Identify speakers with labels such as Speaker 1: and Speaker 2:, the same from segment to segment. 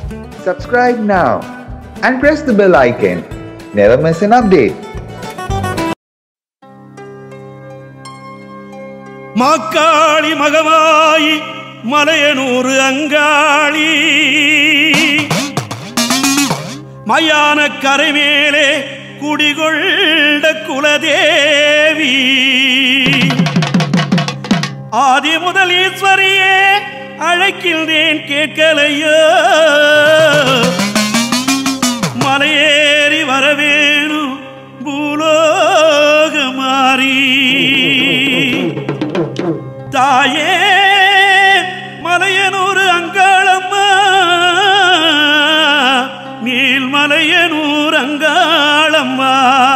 Speaker 1: Subscribe now and press the bell icon. Never miss an update.
Speaker 2: மாக்காளி மகமாயி மலையனூறு அங்காளி மயான கரை மேலே குடிகொண்ட குலதேவி ஆதி முதல் ஈஸ்வரியே அழைக்கின்றேன் கேட்கலையோ மலையேறி வரவேணும் பூலோக மாறி தாயே மலையனூர் அங்காளம்மா நீல்மலையனூர் அங்காளம்மா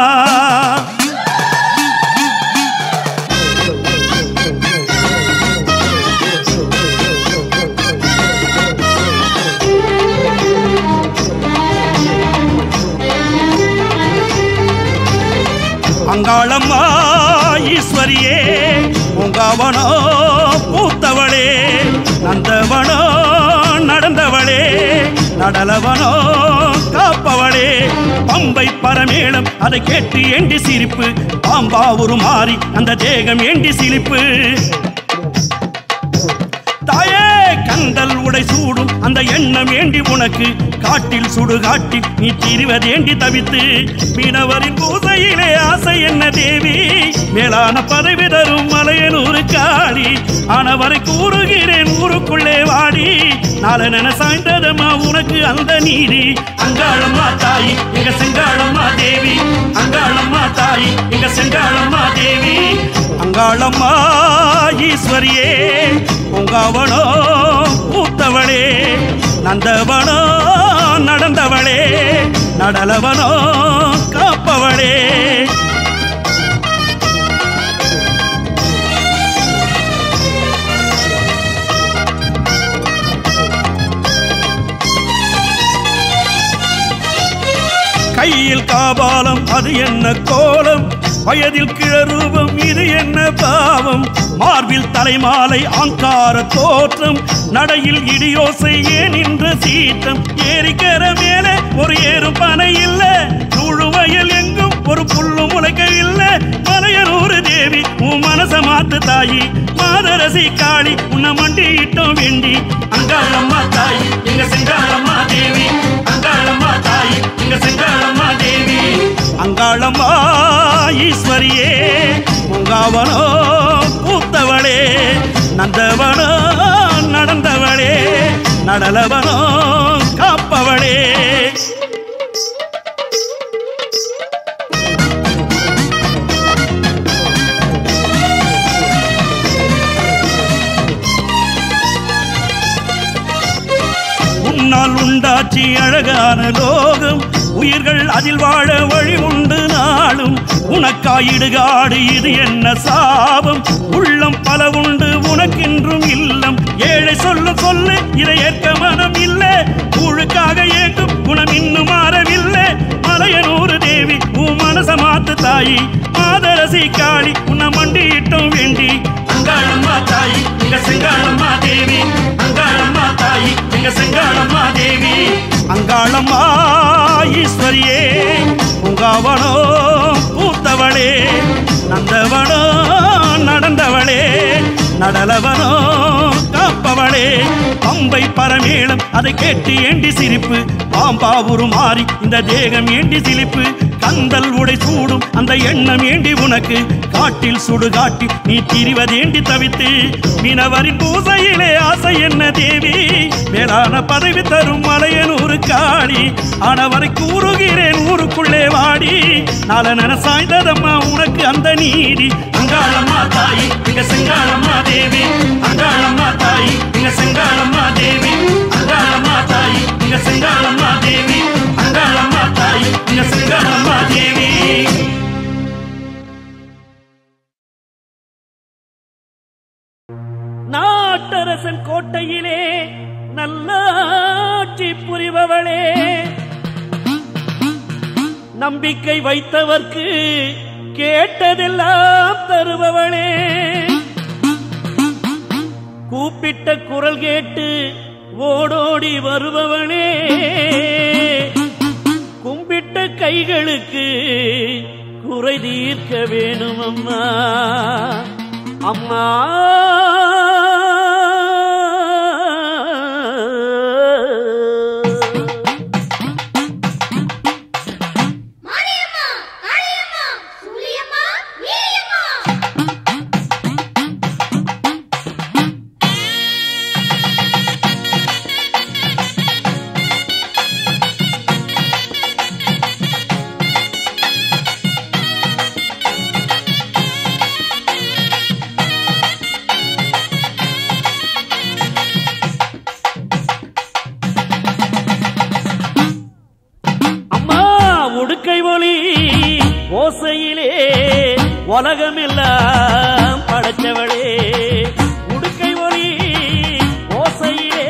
Speaker 2: அங்காளம்மா ஈஸ்வரியே உங்கவனோ பூத்தவளே நந்தவனோ நடந்தவளே நடலவனோ காப்பவளே பம்பை பரமேளம் அதை கேட்டு ஏண்டி சிரிப்பு பாம்பா ஒரு மாறி அந்த தேகம் ஏண்டி சிரிப்பு தாயே கந்தல் உடை சூடும் அந்த எண்ணம் ஏண்டி உனக்கு காட்டில் சுடு காட்டி நீ திரிவதேண்டி தவித்து மீனவரின் பூசையிலே ஆசை என்ன தேவி மேலான பதவி தரும் மலையனூரு காளி ஆனவரை கூறுகிறேன் ஊருக்குள்ளே வாடி நாளன சாய்ந்ததம்மா உனக்கு அந்த நீதி அங்காளம்மா தாயி எங்க செங்காளம்மா தேவி அங்காளம்மா தாயி எங்க செங்காளம்மா தேவி அங்காளம்மா ஈஸ்வரியே உங்கவனோ பூத்தவளே நந்தவனோ நடந்தவளே நடலவனோ காப்பவளே கையில் காபாலம் அது என்ன கோலம் வயதில் கிழரூபம் இது என்ன பாவம் மார்பில் தலைமாலை ஆங்கார தோற்றம் நடையில் இடியோசை ஏன் நின்ற சீற்றம் ஏரிக்கர மேலே ஒரு ஏறும் பனை இல்ல வயல் எங்கும் ஒரு புல்லு முளைக்கவில்லை மலையனூறு தேவி உன் மனச மாத்து தாயி மாதரசி காளி உன்னை மண்டியிட்டோம் வேண்டி அங்காளம்மா தாயி எங்க செங்காளம்மா தேவி அங்காளம்மா தாயி எங்க செங்காளம்மா தேவி அங்காளம்மா ஈஸ்வரியே உங்காவனோ பூத்தவளே நந்தவனோ நடந்தவளே நடலவனோ காப்பவளே உன்னால் உண்டாச்சி அழகான லோகம் உயிர்கள் அதில் வாழ வழி உண்டு நாளும் உனக்காயிடுகாடு இது என்ன சாபம் உள்ளம் பல உண்டு உனக்கென்றும் இல்லம் ஏழை சொல்லும் சொல்லு இதை ஏற்க மனம் இல்ல ஊழுக்காக ஏங்கும் குணம் இன்னும் மாறவில்லை மலையனூறு தேவி உன் மனச மாத்து தாயி மாதரசி காளி உன்னை மண்டியிட்டோம் வேண்டி அங்காளம்மா தாயி எங்க செங்காளம்மா தேவி அங்காளம்மா தாயி எங்க செங்காளம்மா தேவி அங்காளம்மா ஈஸ்வரியே உங்காவனோ பூத்தவளே நந்தவனோ நடந்தவளே நடலவனோ காப்பவளே பம்பை பரமேளம் அதை கேட்டு ஏண்டி சிரிப்பு பாம்பா ஒரு மாறி இந்த தேகம் ஏண்டி சிலிப்பு கந்தல் உடை சூடும் அந்த எண்ணம் ஏண்டி உனக்கு காட்டில் சுடு காட்டி நீ திரிவதேண்டி தவித்து மீனவரின் பூசையிலே ஆசை என்ன தேவி மேலான பதவி தரும் மலையனூரு காளி ஆனவரை கூறுகிறேன் ஊருக்குள்ளே வாடி நாளன சாய்ந்ததம்மா உனக்கு அந்த நீதி அங்காளம்மா தாயி இங்க செங்காளம்மா தேவி அங்காளம்மா தாயி இங்க செங்காளம்மா தேவி அங்காளம்மா தாயி இங்க செங்காளம்மா தேவி அங்காளம்மா தாயி இங்க செங்காளம்மா தேவி நாட்டரசன் கோட்டையிலே நல்லாட்சி புரிபவளே நம்பிக்கை வைத்தவர்க்கு கேட்டதெல்லாம் தருபவளே கூப்பிட்ட குரல் கேட்டு ஓடோடி வருபவளே கும்பிட்ட கைகளுக்கு குறை தீர்க்க வேணும் அம்மா அம்மா
Speaker 3: மாரியம்மா காளியம்மா சூலியம்மா நீலியம்மா
Speaker 2: அம்மா உடுக்கை ஒளி ஓசையிலே உலகமெல்லாம் படைச்சவளே உடுக்கை ஒளி ஓசையிலே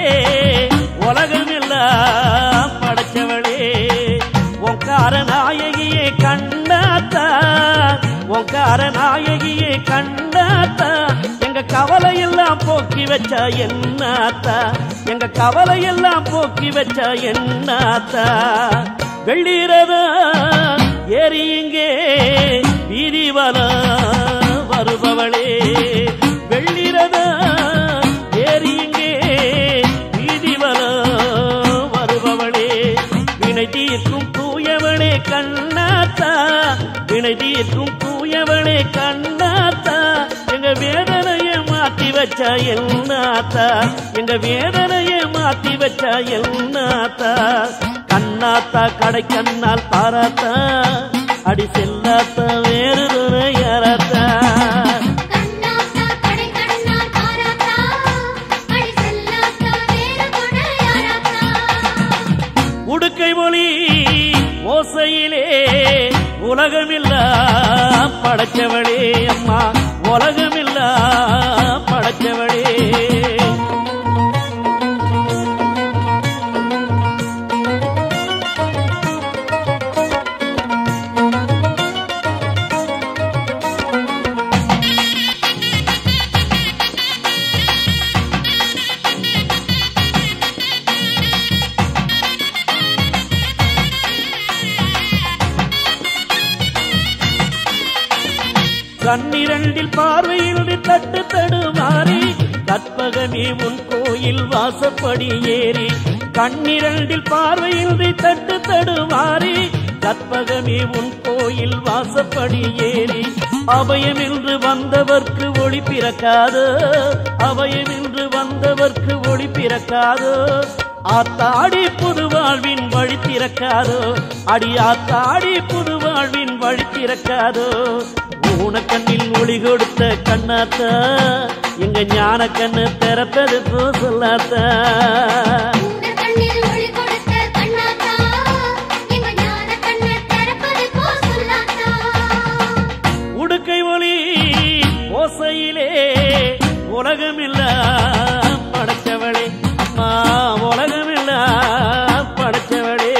Speaker 2: உலகமெல்லாம் படைச்சவளே ஒங்கார நாயகியே கண்ணாத்தா ஒங்கார நாயகியே கண்ணாத்தா எங்க கவலை எல்லாம் போக்கி வச்சா என்னாத்தா எங்க கவலை எல்லாம் போக்கி வச்சா என்னாத்தா வெள்ளீரதா ஏறி இங்கே வீதி வர வருபவளே வெள்ளீரதா ஏறி இங்கே வீதி வர வருபவளே வினை தீர்க்கும் தூயவளே கண்ணாத்தா வினை தீர்க்கும் தூயவளே கண்ணாத்தா எங்க வேதனைய மாத்தி வச்ச என்னாத்தா எங்க வேதனைய மாத்தி வச்ச என்னாத்தா கண்ணாத்தா கடை கண்ணால் பாராத்தா அடி செல்லாத்தா வேறு துணை யாராத்தா
Speaker 3: கண்ணாத்தா கடை கண்ணா தாராத்தா அடி செல்லாத்தா வேறு துணை யாராத்தா
Speaker 2: உடுக்கை மொழி ஓசையிலே உலகமில்ல படைச்சவளே அம்மா உலகமில்ல படைச்சவளே கண்ணிரண்டில் பார்வையில் தட்டு தடுமாறி கற்பகமே உன் கோயில் வாசப்படி ஏறி கண்ணிரண்டில் பார்வையில் தட்டு தடுமாறி கற்பகமே உன் கோயில் வாசப்படி ஏறி அபயம் என்று வந்தவர்க்கு ஒளி பிறக்காதோ அபயம் என்று வந்தவர்க்கு ஒளி பிறக்காதோ ஆத்தாடி புது வாழ்வின் வழி திறக்காதோ அடி ஆத்தாடி புது வாழ்வின் வழி திறக்காதோ ஊனக்கண்ணில் ஒளி கொடுத்த கண்ணாத்தா எங்க ஞான கண்ணு திறப்பது போ சொல்லாத்தா
Speaker 3: உங்க கண்ணில் ஒளி கொடுத்த கண்ணாத்தா எங்க ஞான கண்ணை திறப்பது போ சொல்லாத்தா
Speaker 2: உடுக்கை ஒளி ஓசையிலே உலகமில்ல படைச்சவளே அம்மா உலகமில்ல படைச்சவளே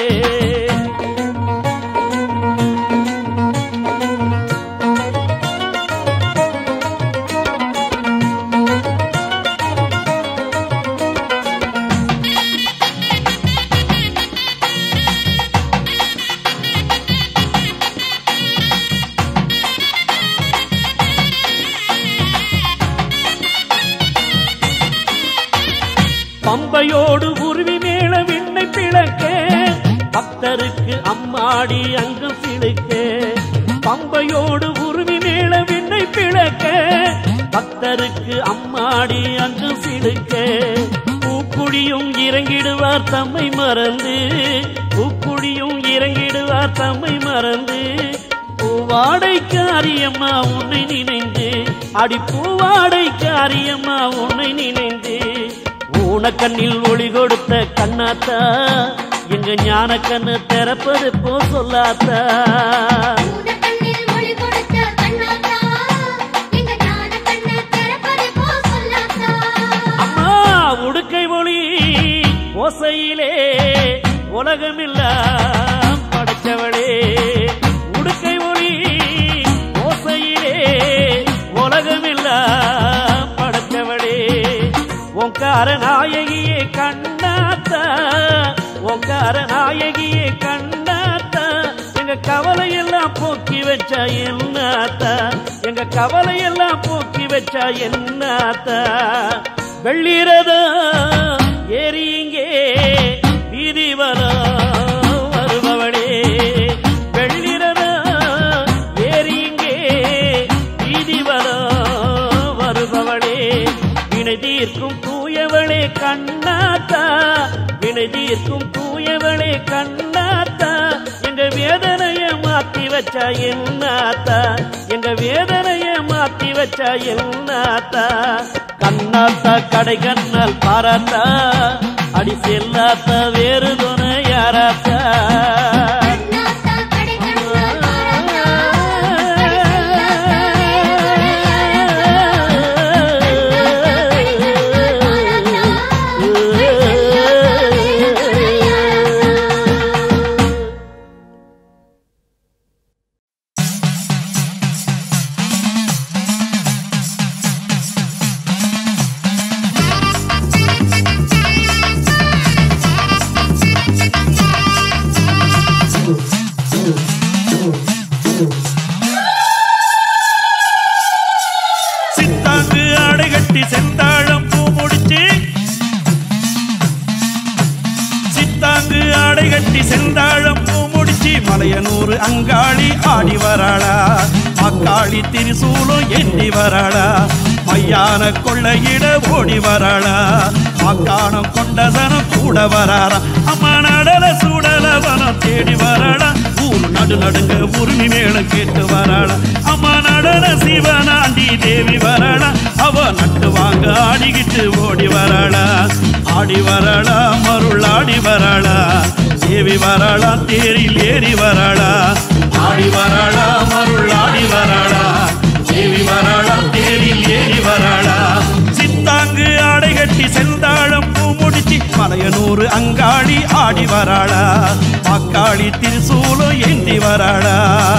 Speaker 2: பம்பையோடு உருவி மேல விண்ணை பிளக்க பக்தருக்கு அம்மாடி அங்கு சிலுக்க பம்பையோடு உருவி மேல விண்ணை பிளக்க பக்தருக்கு அம்மாடி அங்கு சிலுக்க பூக்குடியும் இறங்கிடுவார் தம்மை மறந்து பூக்குடியும் இறங்கிடுவார் தம்மை மறந்து பூவாடை காரியம்மா உன்னை நினைந்து அடி பூவாடை காரியம்மா உன்னை நினைந்து ஊனக்கண்ணில் ஒளி கொடுத்த கண்ணாத்தா எங்க ஞான கண்ணு திறப்பது போ சொல்லாத்தா
Speaker 3: உங்க கண்ணில் ஒளி கொடுத்த கண்ணாத்தா எங்க ஞான கண்ணை திறப்பது போ சொல்லாத்தா
Speaker 2: அம்மா உடுக்கை ஒளி ஓசையிலே உலகமில்ல படைச்சவளே உடுக்கை ஒளி ஓசையிலே உலகமில்ல படைச்சவளே ஓங்கார நாயகியே கண்ணா
Speaker 4: கண்ணாத்தா உங்கார நாயகியே கண்ணாத்தா எங்க கவலையெல்லாம் போக்கி வச்சா என்னாத்தா எங்க கவலையெல்லாம் போக்கி வச்சா என்னாத்தா வெள்ளிரதா ஏறி இங்கே வீதி வர வருபவளே வெள்ளிரதா ஏறி இங்கே வீதி வர வருபவளே வினை தீர்க்கும் தூயவளே கண்ணாத்தா வினை தீர்க்கும் தூயவளே கண்ணாத்தா எங்க வேதனைய மாத்தி வச்சா என்னாத்தா எங்க வேதனைய மாத்தி வச்சா என்னாத்தா கண்ணாத்தா கடை கண்ணால் பாராத்தா அடி செல்லாத்தா வேறு துணை யாராத்தா
Speaker 3: கண்ணாத்தா கடை கண்ணால் பாராத்தா
Speaker 2: சித்தாங்கு ஆடை கட்டி செந்தாழம் பூ முடிச்சு சித்தாங்கு ஆடை கட்டி செந்தாழம் பூ முடிச்சு மலையனூர் அங்காளி ஆடி வராளா அக்காளி திரிசூலம் எண்ணி வராளா மையான கொள்ளையிட ஓடி வராளா அக்கானம் கொண்டதனம் கூட வராரா அம்மா நடல சூடலவனம் தேடி வராளா ஊர் நடு நடுங்க உரிமை மேளம் கேட்டு வராளா அம்மா நடன சிவனாண்டி தேவி வராளா அவ நட்டு வாங்க ஆடிக்கிட்டு ஓடி வராளா ஆடி வராளா மருள் ஆடி வராளா தேவி வராளா தேரில் ஏறி வராளா ஆடி வராளா மருள் ஆடி வராளா தேவி வராளா தேரில் ஏறி வராளா சித்தாங்கு ஆடை கட்டி செந்தாழம் பூ முடிச்சு மலையனூர் அங்காளி ஆடி வராளா அக்காளி திருசூலம் ஏந்தி வராளா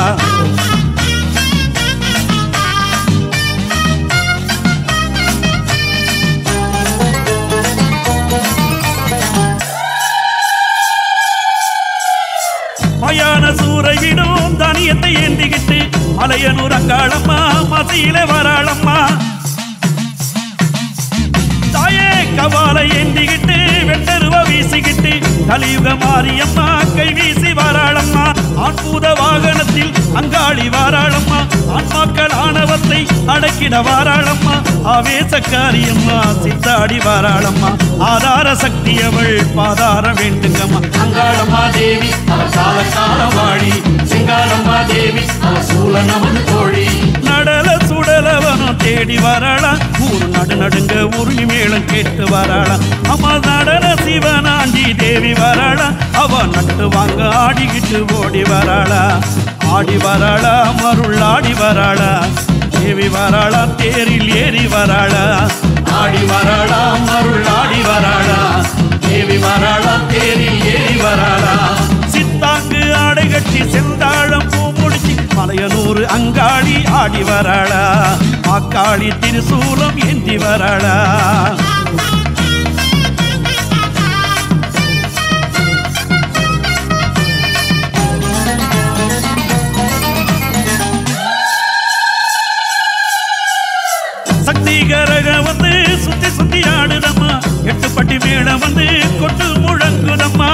Speaker 2: மயான சூறையிடும் தனியத்தை ஏந்திக்கிட்டு மலையனூர் அங்காளம்மா மசையில வராளம்மா தாயே கவாலை ஏந்திக்கிட்டு வெட்டருவ வீசிக்கிட்டு கலியுக மாரியம்மா கை வீசி வாராளம்மா ஆண்பூத வாகனத்தில் அங்காளி வாராளம்மா ஆன்மாக்கள் ஆணவத்தை அடக்கிட வாராளம்மா ஆவேசக்காரியம்மா சித்தாடி வாராளம்மா ஆதார சக்தி அவள் பாதார வேண்டுங்கம்மா அங்காளம்மா தேவி அவ கால கால வாழி சிங்காரம்மா தேவி அவ சூழ நமது கோழி நடல சுடலவனும் தேடி வராளா ஊர் நடு நடுங்க உருளி மேளம் கேட்டு வராளா அம்மா நடன சிவனாண்டி தேவி வராளா அவ நட்டு வாங்க ஆடிக்கிட்டு ஓடி வராளா ஆடி வராளா மருள் ஆடி வராளா தேவி வராளா தேரில் ஏறி வராளா ஆடி வராளா மருள் ஆடி வராளா தேவி வராளா தேரில் ஏறி வராளா சித்தாங்கு ஆடை கட்டி செந்தாழம் பூ முடிச்சு மலையனூர் அங்காளி ஆடி வராளா அக்காளி திருசூலம் ஏந்தி வராளா சக்தி கரக வந்து சுத்தி சுத்தி ஆடுதம்மா எட்டு பட்டி மேளம் வந்து கொட்டு முழங்குதம்மா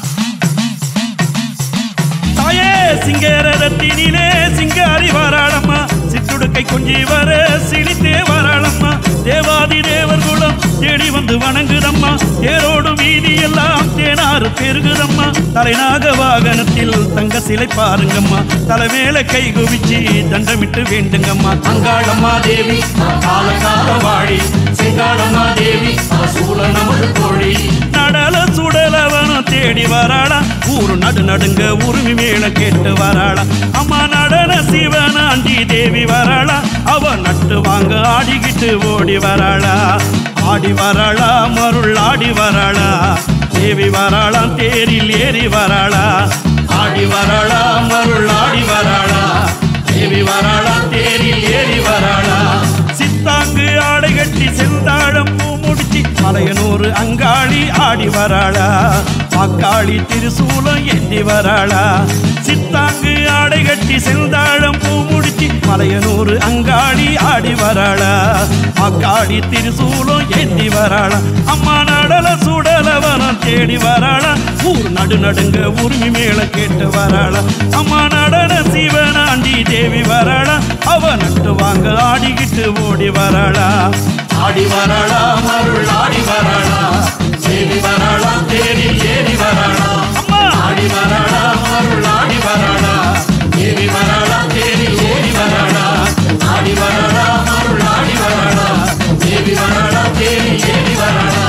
Speaker 2: தாயே சிங்கரத்தினிலே சிங்காரி வாராளம்மா சிற்றுடுக்கை கொஞ்சி வர சிரித்தே வாராளம்மா தேவாதி தேவர் குலம் தேடி வந்து வணங்குதம்மா தேரோடு வீதி எல்லாம் தேனாறு பெருகுதம்மா தலைநாக வாகனத்தில் தங்க சிலை பாருங்கம்மா தலைமேல கை குவிச்சு தண்டமிட்டு வேண்டுங்கம்மா அங்காளம்மா தேவி கால கால வாழி செங்காளம்மா தேவி சூழ நமது கோழி நடல சுடலவனம் தேடி வராளா ஊரு நடு நடுங்க உரிமை மேல கேட்டு வராளா அம்மா நடன சிவனாண்டி தேவி வராளா அவ நட்டு வாங்க ஆடிக்கிட்டு ஓடி வராளா ஆடி வராளா மருள் ஆடி வராளா தேவி வராளா தேரில் ஏறி வராளா ஆடி வராளா மருள் ஆடி வராளா தேவி வராளா தேரில் ஏறி வராளா சித்தாங்கு ஆடை கட்டி செந்தாழம் பூ முடிச்சு மலையனூர் மலையனூர் அங்காளி ஆடி வராளா பாக்காளி திருசூலம் ஏந்தி வராளா சித்தாங்கு ஆடை கட்டி செந்தாழம் பூ முடிச்சு மலையனூர் அங்காளி ஆடி வராளா பாக்காளி திருசூலம் ஏந்தி வராளா அம்மா நடல சுடலவனம் தேடி வராளா ஊர் நடு நடுங்க உரிமை மேல கேட்டு வராளா அம்மா நடன சிவனாண்டி தேவி வராளா அவ நட்டு வாங்க ஆடிக்கிட்டு ஓடி வராளா ஆடி வராளா மருள் ஆடி வராளா தேவி வராளா தேடி ஏறி வராளா அம்மா ஆடி வராளா மருள் ஆடி வராளா தேவி வராளா தேடி ஏறி வராளா ஆடி வராளா மருள் ஆடி வராளா தேவி வராளா தேடி ஏறி வராளா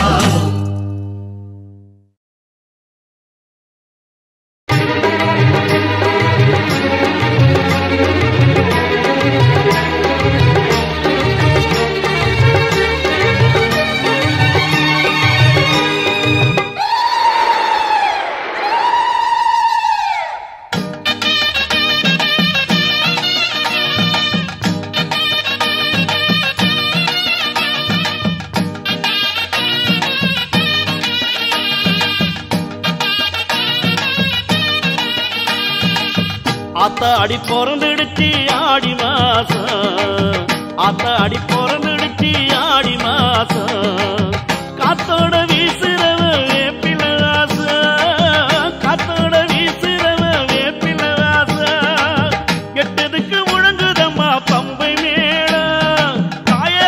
Speaker 4: ஆத்தா அடி பிறந்துடுச்சு ஆடி மாசம் ஆத்தா அடி பிறந்துடுச்சு ஆடி மாசம் காத்தோட வீசுறவ வேப்பில வாசம் காத்தோட வீசுறவ வேப்பில வாசம் கெட்டதுக்கு முழங்குதம்மா பம்பை மேளம் தாயே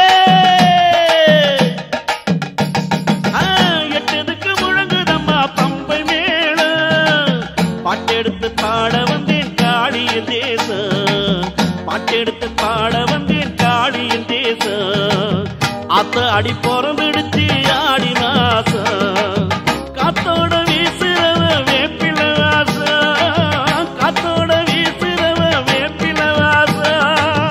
Speaker 4: ஆ, எட்டதுக்கு முழங்குதம்மா பம்பை மேளம் பாட்டெடுத்து பாட வந்தேன் காளியின் தேசம் பாட்டெடுத்து பாட வந்தேன் காளியின் தேசம் அத்த அடி பிறந்துடுச்சு ஆடி மாசம் காத்தோட வீசுறவ வேப்பில வாசம் காத்தோட வீசுறவ வேப்பில வாசம்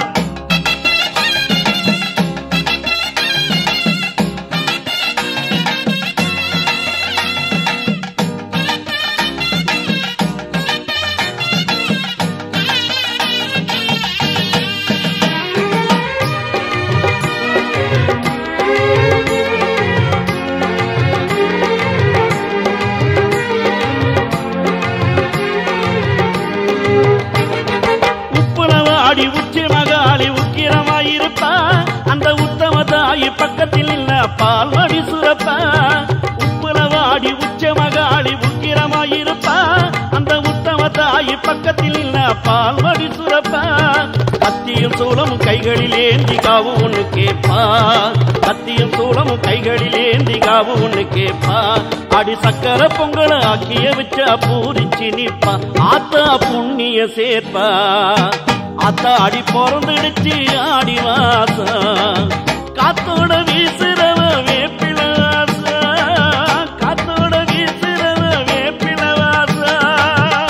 Speaker 4: உப்புலவாடி உச்சி மகாளி உக்கிரமாயிருப்பா அந்த உத்தம தாயி பக்கத்தில் இல்ல பால்வடி சுரப்பா உப்புலவாடி உச்ச மகாளி உக்கிரமாயிருப்பா அந்த உத்தம தாயி பக்கத்தில் இல்ல பால்வடி சுரப்பா கத்தியும் சூலமும் கைகளில் ஏந்தி காவு ஒண்ணு கேப்பா கத்தியும் சூலமும் கைகளில் ஏந்தி காவு ஒண்ணு கேப்பா அடி சக்கர பொங்கல ஆக்கிய வச்சா பூரிச்சு நிப்பா ஆத்தா புண்ணிய சேர்ப்பா ஆத்தா அடி பிறந்துடுச்சு ஆடி வாசம் காத்தோட வீசுறவ வேப்பில வாசம் காத்தோட வீசுறவ வேப்பில வாசம்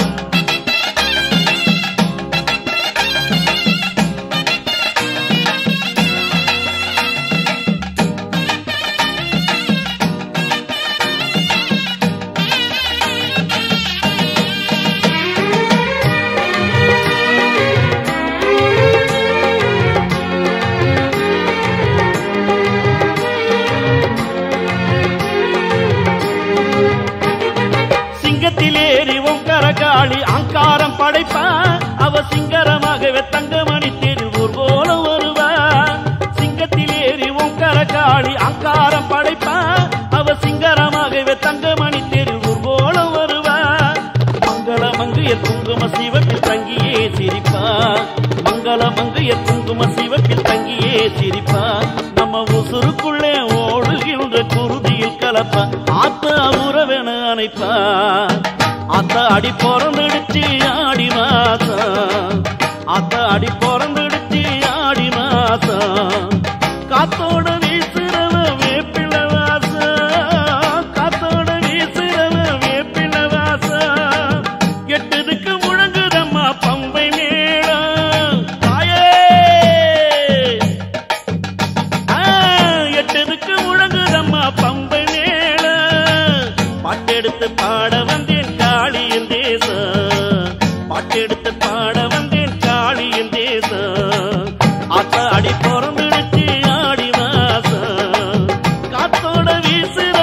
Speaker 4: சிங்கத்திலேறி உங்கர காளி அங்காரம் படைப்பா அவ சிங்கரமாகவே தங்கமணி தெருவூர் போல வருவா சிங்கத்திலேறி உங்கர காளி அங்காரம் படைப்பா அவ சிங்கரமாகவே தங்கமணி தெருவூர் போல வருவா மங்கள மங்கைய குங்கும சிவப்பில் தங்கியே சிரிப்பா மங்கள மங்கைய குங்கும சிவப்பில் தங்கியே சிரிப்பா நம்ம உசுருக்குள்ளே ஓடுகின்ற குருதியில் கலப்பா ஆத்தா உறவென அணைப்பா ஆத்தா அடி பிறந்துடுச்சு ஆடி மாசம் ஆத்தா அடி பிறந்துடுச்சு ஆடி மாசம் காத்தோட வீசுறவ வேப்பில வாசம் காத்தோட வீசுறவ வேப்பில வாசம் எட்டதுக்கு முழங்குதம்மா பம்பை மேளம் தாயே ஆ, எட்டதுக்கு முழங்குதம்மா பம்பை மேளம் பாட்டெடுத்து பாட வந்தேன் காளியின் தேசம் பாட்டெடுத்து பாட வந்தேன் காளியின் தேசம் ஆத்தா அடி பிறந்துடுச்சு ஆடி மாசம் காத்தோட வீசுற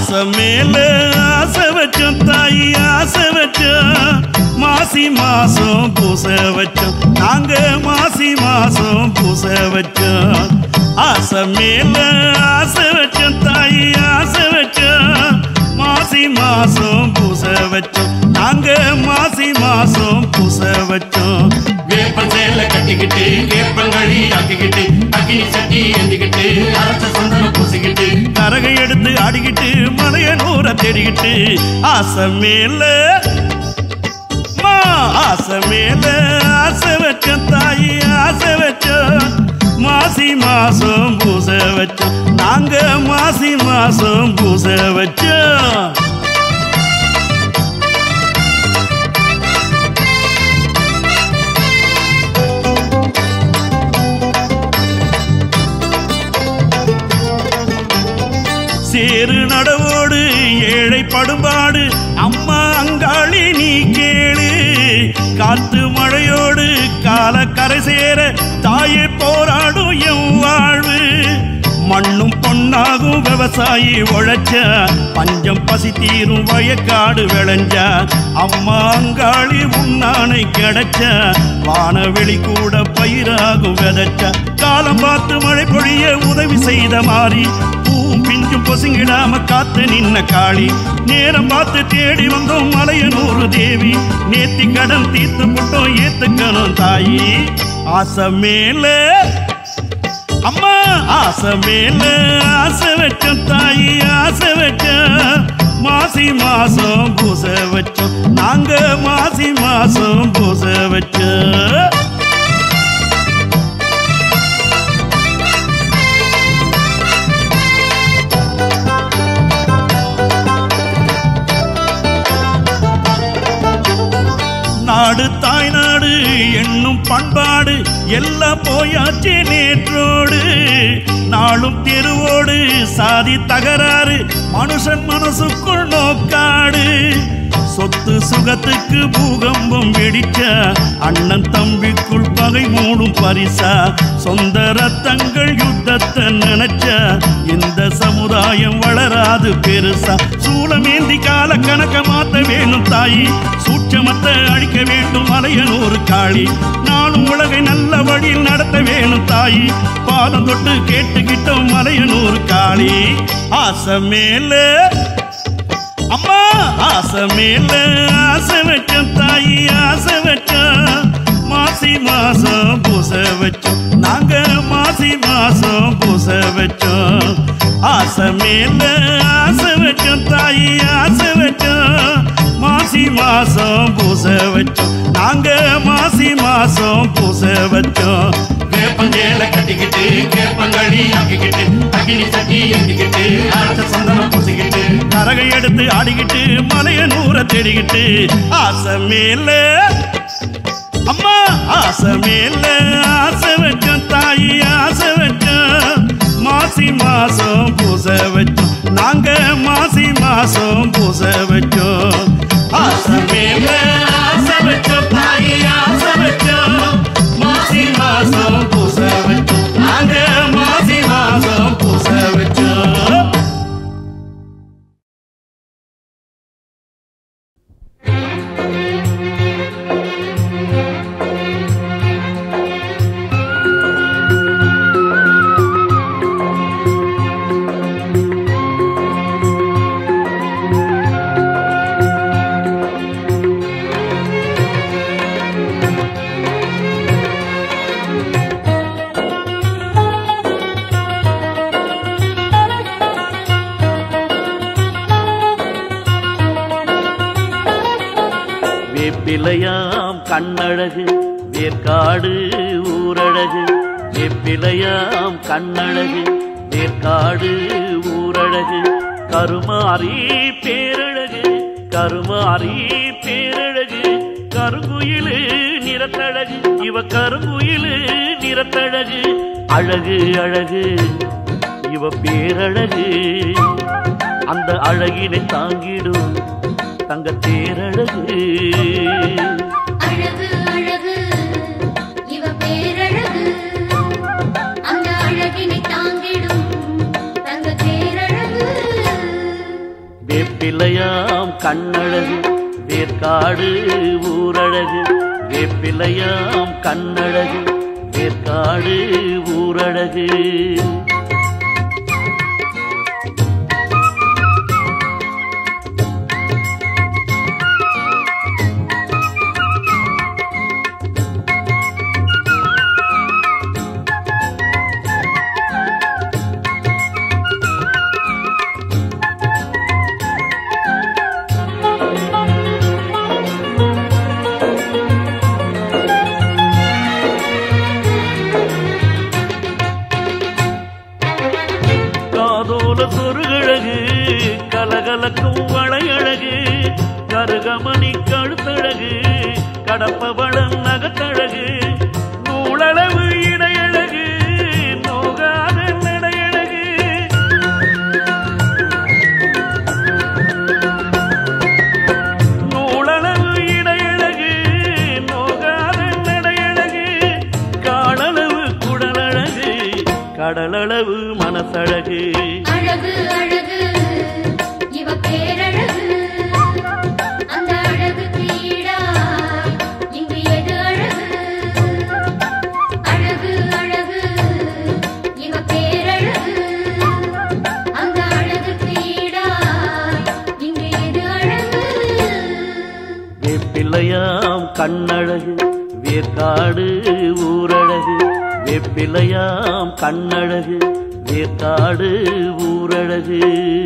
Speaker 2: ஆசை மேல ஆசை வச்சோம் தாயி ஆசை வச்சோம் மாசி மாசம் பூச வச்சோம் நாங்க மாசி மாசம் பூச வச்சோம் ஆசை மேல ஆசை வச்சோம் தாயி ஆசை வச்சோம் மாசி மாசம் பூச வச்சோம் நாங்க மாசி மாசம் பூச வச்சோம்
Speaker 4: வேப்பன் சேல கட்டிக்கிட்டு வேப்பங்கழி ஆக்கிக்கிட்டு அக்கினி சட்டி ஏந்திக்கிட்டு அரச சந்தனம் பூசிக்கிட்டு
Speaker 2: கரகை எடுத்து ஆடிக்கிட்டு மலைய நூற தேடிக்கிட்டு ஆசை மேல மா ஆசை மேல ஆசை வச்ச தாயி ஆசை வச்ச மாசி மாசம் பூச வச்சோம் நாங்க மாசி மாசம் பூச வச்சோம் சேரு நடவோடு ஏழை படுபாடு அம்மா அங்காளி நீ கேளு காத்து மழையோடு கால கரை சேர தாயே போராடும் என் வாழ்வு மண்ணும் பொன்னாகும் விவசாயி உழைச்ச பஞ்சம் பசி தீரும் வயக்காடு விளைஞ்ச அம்மா அங்காளி உன்னானை கிடைச்ச வானவெளி கூட பயிராகும் விதைச்ச காலம் பார்த்து மழை பொழிய உதவி செய்த மாறி பூவும் பிஞ்சும் பொசுங்கிடாம காத்து நின்ன காளி நேரம் பார்த்து தேடி வந்தோம் மலையனூறு தேவி நேத்தி கடன் தீர்த்து போட்டோம் ஏத்துக்கணும் தாயி ஆசை மேல அம்மா ஆசை மேல ஆசை வச்சோம் தாயி ஆசை வச்சோம் மாசி மாசம் பூச வச்சோம் நாங்க மாசி மாசம் பூச வச்சோம் நாடு தாய்நாடு என்னும் பண்பாடு எல்லாம் போயாச்சு நேற்றோடு நாளும் தெருவோடு சாதி தகராறு மனுஷன் மனசுக்குள் நோக்காடு சொத்து சுகத்துக்கு பூகம்பம் வெடிச்ச அண்ணன் தம்பிக்குள் பகை மூடும் பரிசா சொந்த ரத்தங்கள் யுத்தத்தை நினைச்ச இந்த சமுதாயம் வளராது பெருசா சூளமேந்தி கால கணக்க மாத்த வேணும் தாயி சூட்சமத்தை அழிக்க வேண்டும் மலையனூர் காளி நானும் உலகை நல்ல வழியில் நடத்த வேணும் தாயி பாதம் தொட்டு கேட்டுக்கிட்டோம் மலையனூர் காளி ஆசை மேல அம்மா ஆசை மேல ஆசை வச்சோம் தாயி ஆசை வச்சோம் மாசி மாசம் பூச வச்சோம் நாங்க மாசி மாசம் பூச வச்சோம் ஆசை மேல ஆசை வச்சோம் தாயி ஆசை வச்சோம் மாசி மாசம் பூச வச்சோம் நாங்க மாசி மாசம் பூச வச்சோம்
Speaker 4: வேப்பஞ்சேல கட்டிக்கிட்டு வேப்பங்கழி ஆக்கிக்கிட்டு அக்கினி சட்டி ஏந்திக்கிட்டு அரச சந்தனம் பூசிக்கிட்டு
Speaker 2: கரகை எடுத்து ஆடிக்கிட்டு மலைய நூற தேடிக்கிட்டு ஆசை மேல அம்மா ஆசை மேல ஆசை வச்சோம் தாயி ஆசை வச்சோம் மாசி மாசம் பூச வச்சோம் நாங்க மாசி மாசம் பூச வச்சோம் ஆசை மேல ஆசை வச்சோம் தாயி ஆசை வச்சோம் மாசி மாசம் பூச வச்சோம் நாங்க மாசி மாசம் பூச வச்சோம்
Speaker 4: வேப்பிலையாம் கண்ணழகு வேர்க்காடு ஊரழகு வேப்பிலையாம் கண்ணழகு வேர்க்காடு ஊரழகு கருமாரி பேரழகு கருமாரி பேரழகு கருங்குயிலு நிறத்தழகு இவ கருங்குயிலு நிறத்தழகு அழகு அழகு இவ பேரழகு அந்த அழகினை தாங்கிடும் தங்க தேரழகு
Speaker 3: அழகு அழகு இவ பேரழகு அந்த அழகினை தாங்கிடும் தங்க பேரழகு
Speaker 5: வேப்பிலையாம் கண்ணழகு வேர்க்காடு ஊரழகு வேப்பிலையாம் கண்ணழகு வேர்க்காடு ஊரழகு காதோல சொருகழகு கலகலக்கும் வளையழகு கருகமணி கழுத்தழகு கடப்பவளம் நகத்தழகு நூலளவு இடையழகு நோகாத நடையழகு நூலளவு இடையழகு நோகாத நடையழகு காலளவு குடலழகு கடலளவு மனசழகு
Speaker 3: அழகு அழகு இவ பேரழகு அந்த அழகுக்கு ஈடா இங்கு எது அழகு அழகு அழகு இவ பேரழகு அந்த அழகுக்கு ஈடா இங்கு எது அழகு
Speaker 5: வேப்பிலையாம் கண்ணழகு வேர்க்காடு ஊரழகு வேப்பிலையாம் கண்ணழகு வேர்க்காடு ஊரழகு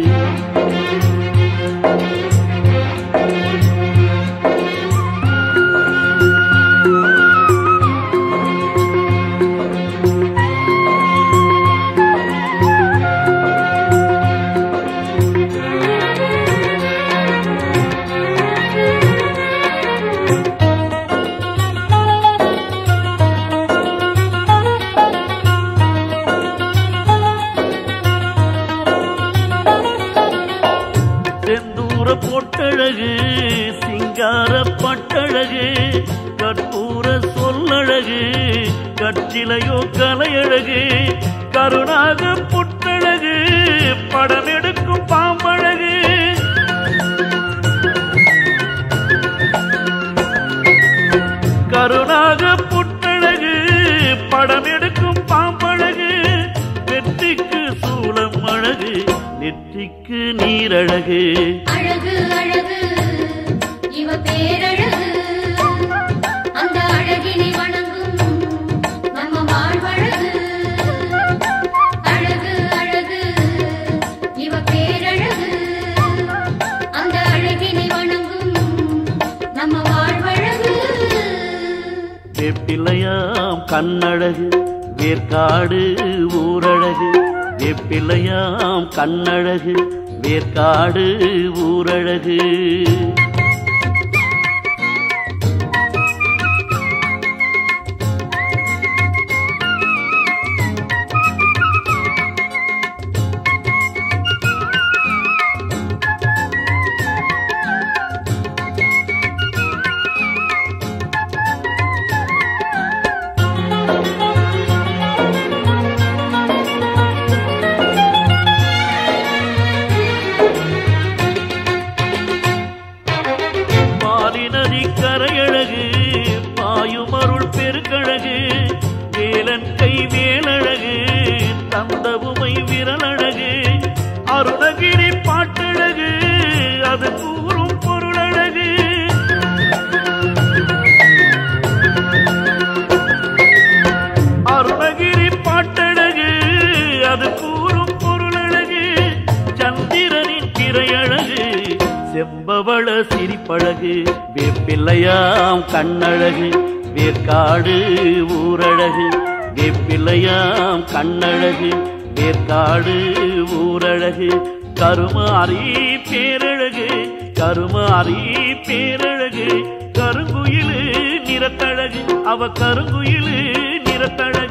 Speaker 5: செந்தூர பொட்டழகு சிங்கார பட்டழகு கற்பூர சொல்லழகு கற்றிலையோ கலையழகு கருணாக புட்டழகு படம் எடுக்கும் பாம்பழகு கருணாக புட்டழகு படம் எடுக்கும் பாம்பழகு வெற்றிக்கு சூளம் அழகு நெற்றிக்கு நீரழகு
Speaker 3: அழகு அழகு இவ பேரழகு அந்த அழகினை வணங்கும் நம்ம வாழ்வழகு அழகு அழகு இவ பேரழகு அந்த அழகினை வணங்கும் நம்ம வாழ்வழகு
Speaker 5: வேப்பிலையாம் கண்ணழகு வேர்க்காடு ஊரழகு வேப்பிலையாம் கண்ணழகு வேர்க்காடு ஊரழகு பாலினதி கரையழகு பாயுமருள் பெருக்கழகு வேலன் கை வேலழகு தந்தவுமை விரலழகு அருணகிரி பாட்டழகு அது கூறும் பொருளழகு அருணகிரி பாட்டழகு அது கூறும் பொருளழகு சந்திரனின் திரையழகு செம்பவள சிரிப்பழகு வேப்பிள்ளையாம் கண்ணழகு வேர்க்காடு ஊரழகு வேப்பிள்ளையாம் கண்ணழகு வேர்க்காடு ஊரழகு கருமாரி பேரழகு கருமாரி பேரழகு கருங்குயிலு நிறத்தழகு அவ கருங்குயிலு நிறத்தழகு